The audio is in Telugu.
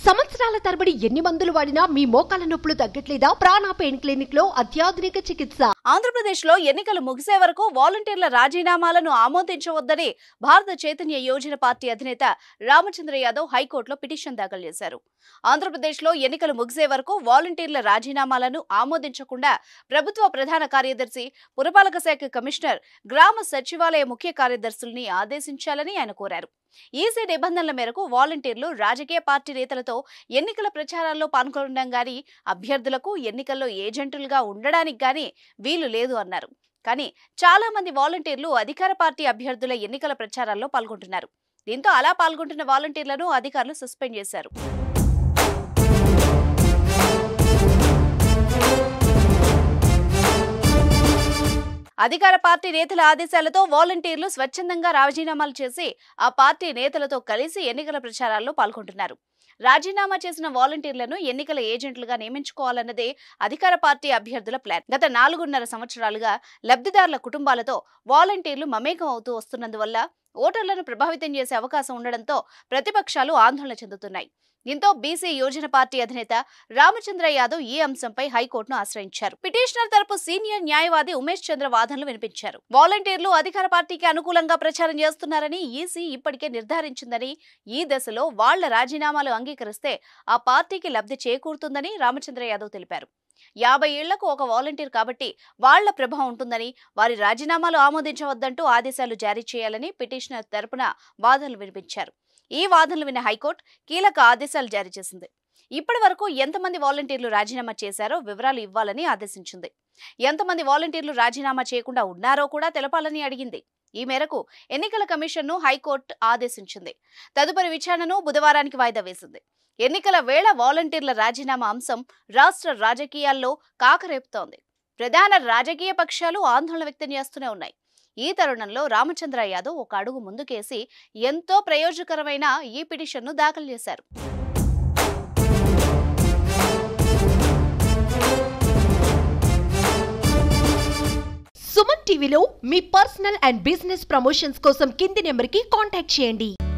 సంవత్సరాల తరబడి ఎన్ని మందులు వాడినా మీ మోకాల నొప్పులు తగ్గట్లేదా ప్రాణ పెయిన్ క్లినిక్ లో అత్యాధునిక చికిత్స ఆంధ్రప్రదేశ్లో ఎన్నికలు ముగిసే వరకు వాలంటీర్ల రాజీనామాలను ఆమోదించవద్దని భారత చైతన్య యోజన పార్టీ అధినేత రామచంద్ర యాదవ్ హైకోర్టులో పిటిషన్ దాఖలు చేశారు ఆంధ్రప్రదేశ్లో ఎన్నికలు ముగిసే వరకు వాలంటీర్ల రాజీనామాలను ఆమోదించకుండా ప్రభుత్వ ప్రధాన కార్యదర్శి పురపాలక శాఖ కమిషనర్ గ్రామ సచివాలయ ముఖ్య కార్యదర్శుల్ని ఆదేశించాలని ఆయన కోరారు ఈసీ నిబంధనల మేరకు వాలంటీర్లు రాజకీయ పార్టీ నేతలతో ఎన్నికల ప్రచారాల్లో పాల్గొనడం గాని అభ్యర్థులకు ఎన్నికల్లో ఏజెంటులుగా ఉండడానికి గాని వీలు లేదు అన్నారు కానీ చాలా మంది వాలంటీర్లు అధికార పార్టీ అభ్యర్థుల ఎన్నికల ప్రచారాల్లో పాల్గొంటున్నారు దీంతో అలా పాల్గొంటున్న వాలంటీర్లను అధికారులు సస్పెండ్ చేశారు అధికార పార్టీ నేతల ఆదేశాలతో వాలంటీర్లు స్వచ్ఛందంగా రాజీనామాలు చేసి ఆ పార్టీ నేతలతో కలిసి ఎన్నికల ప్రచారాల్లో పాల్గొంటున్నారు రాజీనామా చేసిన వాలంటీర్లను ఎన్నికల ఏజెంట్లుగా నియమించుకోవాలన్నదే అధికార పార్టీ అభ్యర్థుల ప్లాన్ గత నాలుగున్నర సంవత్సరాలుగా లబ్ధిదారుల కుటుంబాలతో వాలంటీర్లు మమేకం అవుతూ వస్తున్నందువల్ల ఓటర్లను ప్రభావితం చేసే అవకాశం ఉండడంతో ప్రతిపక్షాలు ఆందోళన చెందుతున్నాయి దీంతో బీసీ యోజన పార్టీ అధినేత రామచంద్ర యాదవ్ ఈ అంశంపై హైకోర్టును ఆశ్రయించారు పిటిషనర్ తరపు సీనియర్ న్యాయవాది ఉమేష్ చంద్ర వాదనలు వినిపించారు వాలంటీర్లు అధికార పార్టీకి అనుకూలంగా ప్రచారం చేస్తున్నారని ఈసీ ఇప్పటికే నిర్ధారించిందని ఈ దశలో వాళ్ల రాజీనామాలు అంగీకరిస్తే ఆ పార్టీకి లబ్ధి చేకూరుతుందని రామచంద్ర యాదవ్ తెలిపారు యాభై ఏళ్లకు ఒక వాలంటీర్ కాబట్టి వాళ్ల ప్రభావం ఉంటుందని వారి రాజీనామాలు ఆమోదించవద్దంటూ ఆదేశాలు జారీ చేయాలని పిటిషనర్ తరపున వాదనలు వినిపించారు ఈ వాదనలు విన్న హైకోర్టు కీలక ఆదేశాలు జారీ చేసింది ఇప్పటి వరకు ఎంతమంది వాలంటీర్లు రాజీనామా చేశారో వివరాలు ఇవ్వాలని ఆదేశించింది ఎంతమంది వాలంటీర్లు రాజీనామా చేయకుండా ఉన్నారో కూడా తెలపాలని అడిగింది ఈ మేరకు ఎన్నికల కమిషన్ను హైకోర్టు ఆదేశించింది తదుపరి విచారణను బుధవారానికి వాయిదా వేసింది ఎన్నికల వేళ వాలంటీర్ల రాజీనామా అంశం రాష్ట్ర రాజకీయాల్లో కాకరేపుతోంది ప్రధాన రాజకీయ పక్షాలు ఆందోళన వ్యక్తం చేస్తూనే ఉన్నాయి ఈ తరుణంలో రామచంద్ర యాదవ్ ఒక అడుగు ముందుకేసి ఎంతో ప్రయోజకరమైన ఈ పిటిషన్ను దాఖలు చేశారు సుమన్ టీవీలో మీ పర్సనల్ అండ్ బిజినెస్ ప్రమోషన్స్ కోసం కింది నెంబర్ కి కాంటాక్ట్ చేయండి